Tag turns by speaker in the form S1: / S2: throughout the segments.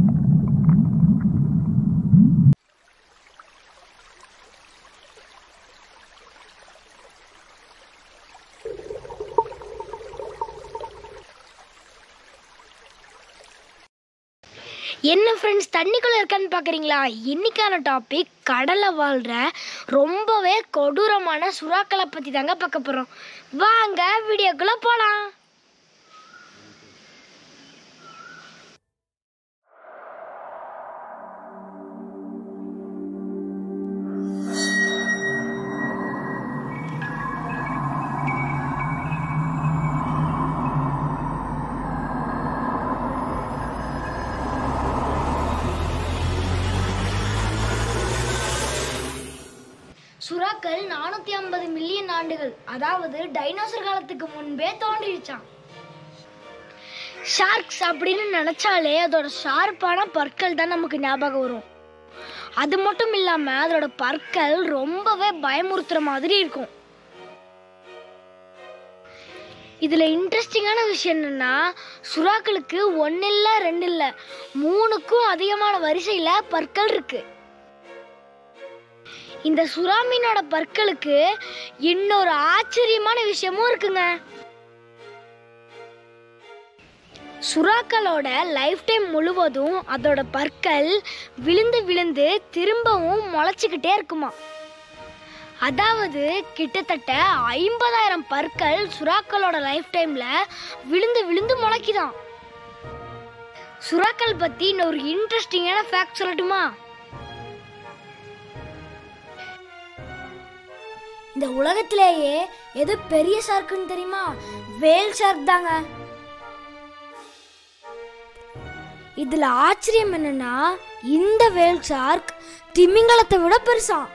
S1: என்ன ஃப்ரெண்ட்ஸ் தண்ணிக்குள்ளே இருக்கான்னு பார்க்குறீங்களா இன்னைக்கான டாபிக் கடலில் வாழ்கிற ரொம்பவே கொடூரமான சுறாக்களை பற்றி தாங்க பார்க்க போகிறோம் வாங்க வீடியோக்குள்ளே போகலாம் சுறாக்கள் நானூற்றி ஐம்பது மில்லியன் ஆண்டுகள் அதாவது டைனோசர் காலத்துக்கு முன்பே தோன்றிடுச்சான் ஷார்க்ஸ் அப்படின்னு நினைச்சாலே அதோட ஷார்ப்பான பற்கள் தான் நமக்கு ஞாபகம் வரும் அது மட்டும் இல்லாம அதோட பற்கள் ரொம்பவே பயமுறுத்துற மாதிரி இருக்கும் இதுல இன்ட்ரெஸ்டிங்கான விஷயம் என்னன்னா சுறாக்களுக்கு ஒன்னு இல்ல ரெண்டு இல்ல மூணுக்கும் அதிகமான வரிசையில பற்கள் இருக்கு இந்த சுறா மீனோட பற்களுக்கு இன்னொரு ஆச்சரியமான விஷயமும் இருக்குங்க சுறாக்களோட லைஃப் டைம் முழுவதும் அதோட பற்கள் விழுந்து விழுந்து திரும்பவும் முளைச்சிக்கிட்டே இருக்குமா அதாவது கிட்டத்தட்ட ஐம்பதாயிரம் பற்கள் சுறாக்களோட லைஃப் டைம்ல விழுந்து விழுந்து முளைக்குதாம் சுறாக்கள் பத்தி இன்னொரு இன்ட்ரெஸ்டிங்கான ஃபேக்ட் சொல்லட்டுமா இந்த உலகத்திலேயே எது பெரிய ஷார்க்குன்னு தெரியுமா வேல் ஷார்க் தாங்க இதுல ஆச்சரியம் என்னன்னா இந்த வேல் ஷார்க் திமிங்கலத்தை விட பெருசாம்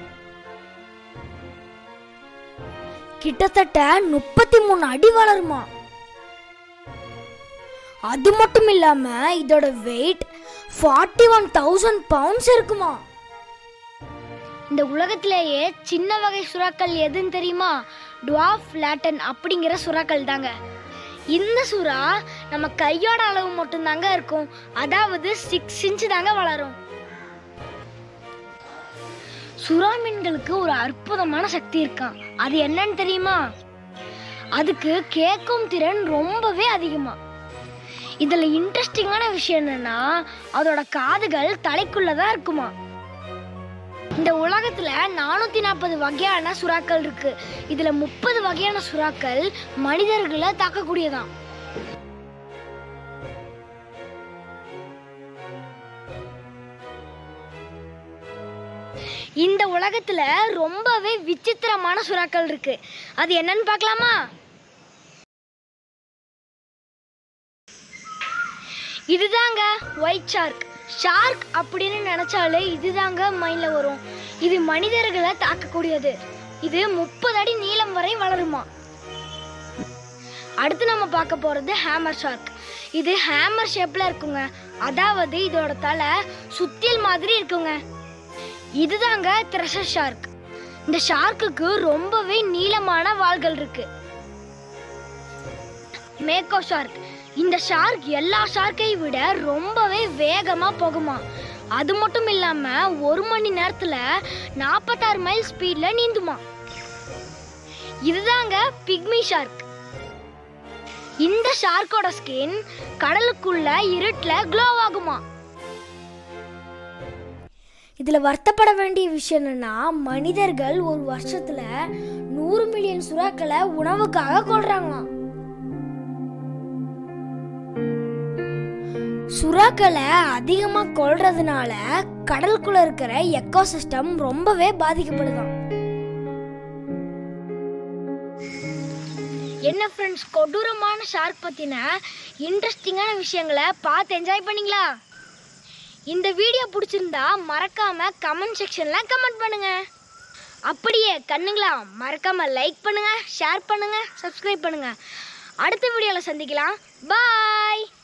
S1: கிட்டத்தட்ட முப்பத்தி மூணு அடி வளருமா அது மட்டும் இல்லாம இதோட weight forty one thousand pounds இருக்குமா இந்த உலகத்திலேயே சின்ன வகை சுறாக்கள் எதுன்னு தெரியுமா டுவாஃப் லேட்டன் அப்படிங்கிற சுறாக்கள் தாங்க இந்த சுறா நம்ம கையோட அளவு மட்டும்தாங்க இருக்கும் அதாவது சிக்ஸ் இன்ச் தாங்க வளரும் சுறா மீன்களுக்கு ஒரு அற்புதமான சக்தி இருக்கான் அது என்னன்னு தெரியுமா அதுக்கு கேட்கும் திறன் ரொம்பவே அதிகமா இதுல இன்ட்ரெஸ்டிங்கான விஷயம் என்னன்னா அதோட காதுகள் தலைக்குள்ளதான் இருக்குமா இந்த உலகத்துல நானூத்தி நாற்பது வகையான சுறாக்கள் இருக்கு இதுல முப்பது வகையான சுறாக்கள் மனிதர்களை தாக்கக்கூடியதாம் இந்த உலகத்துல ரொம்பவே விசித்திரமான சுறாக்கள் இருக்கு அது என்னன்னு பார்க்கலாமா இதுதாங்க ஒயிட் ஷார்க் ஷார்க் அப்படின்னு நினைச்சாலே இதுதாங்க மைண்ட்ல வரும் இது மனிதர்களை தாக்கக்கூடியது இது முப்பது அடி நீளம் வரை வளருமா அடுத்து நம்ம பார்க்க போறது ஹேமர் ஷார்க் இது ஹேமர் ஷேப்ல இருக்குங்க அதாவது இதோட தலை சுத்தியல் மாதிரி இருக்குங்க இதுதாங்க த்ரெஷர் ஷார்க் இந்த ஷார்க்குக்கு ரொம்பவே நீளமான வால்கள் இருக்கு மேக்கோ ஷார்க் இந்த ஷார்க் எல்லா ஷார்க்கையும் விட ரொம்பவே வேகமா போகுமா அது மட்டும் இல்லாம ஒரு மணி நேரத்துல நாற்பத்தாறு மைல் ஸ்பீட்ல நீந்துமா இதுதாங்க பிக்மி ஷார்க் இந்த ஷார்க்கோட ஸ்கின் கடலுக்குள்ள இருட்டுல க்ளோ ஆகுமா இதுல வருத்தப்பட வேண்டிய விஷயம் என்னன்னா மனிதர்கள் ஒரு வருஷத்துல நூறு மில்லியன் சுறாக்களை உணவுக்காக கொள்றாங்களாம் சுறாக்களை அதிகமாக கொல்றதுனால கடலுக்குள்ள இருக்கிற எக்கோசிஸ்டம் ரொம்பவே பாதிக்கப்படுதாம் என்ன ஃப்ரெண்ட்ஸ் கொடூரமான ஷார்க் பற்றின இன்ட்ரெஸ்டிங்கான விஷயங்களை பார்த்து என்ஜாய் பண்ணீங்களா இந்த வீடியோ பிடிச்சிருந்தா மறக்காம கமெண்ட் செக்ஷன்ல கமெண்ட் பண்ணுங்க அப்படியே கண்ணுங்களா மறக்காம லைக் பண்ணுங்க ஷேர் பண்ணுங்க சப்ஸ்கிரைப் பண்ணுங்க அடுத்த வீடியோவில் சந்திக்கலாம் பாய்